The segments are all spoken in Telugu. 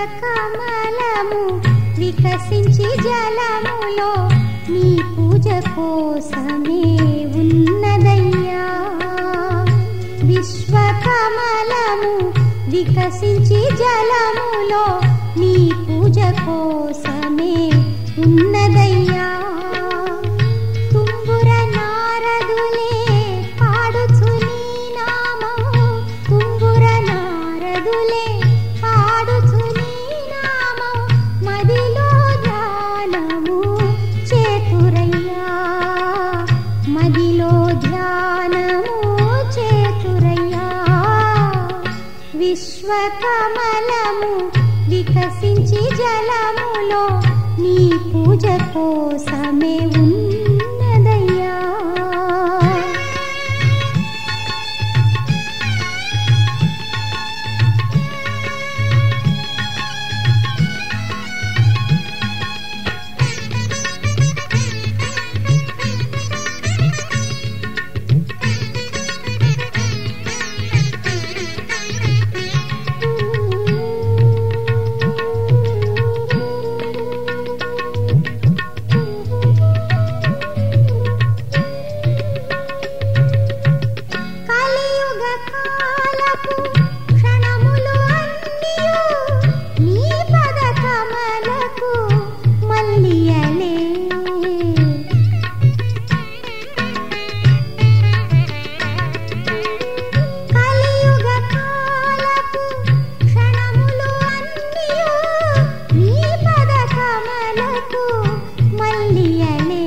విశ్వకమలము వికసించి జలములో నీ పూజ కోసమే ఉన్నదయ్యా విశ్వకమలము వికసించి జలములో నీ పూజ కోసమే ఉన్నదయ్యా తుంబుర నారదులే పాడుచు నీ నామము తుంబుర నారదులే పాడుచు నీ నామము మదిలో ధ్యానము చేతురయ్యా మదిలో ధ్యానము చేతురయ్యా విశ్వకమలము వికసించి జలములో నీ పూజ కోసమే ఉన్నదయ్యా కలియుగ కాలపు క్షణములు అన్నియు నీ పద కమలకు మల్లియలే కలియుగ కాలపు క్షణములు అన్నియు నీ పద కమలకు మల్లియలే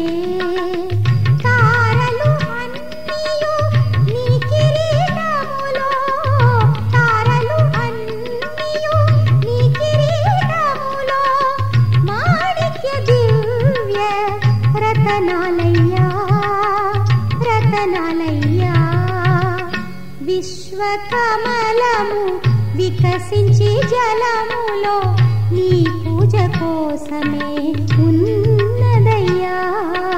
తారలు అన్నియు నీ కిరీటములో తారలు అన్నియు నీ కిరీటములో మాణిక్య దివ్య రతనాలయ్యా రతనాలయ్యా విశ్వకమలము వికసించి జలములో నీ పూజ కోసమే ఉన్నదయ్యా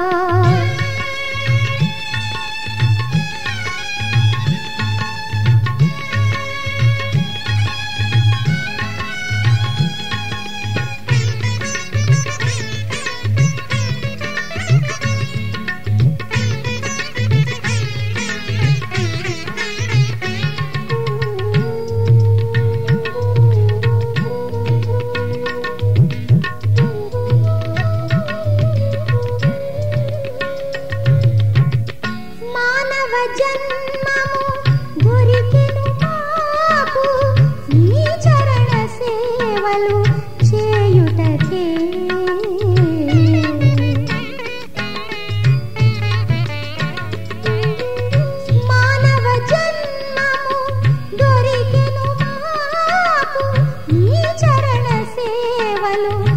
మానవ జన్మము దొరికెను మాకు నీ చరణ సేవలు చేయుటకే మానవ జన్మము దొరికెను మాకు నీ చరణ సేవలు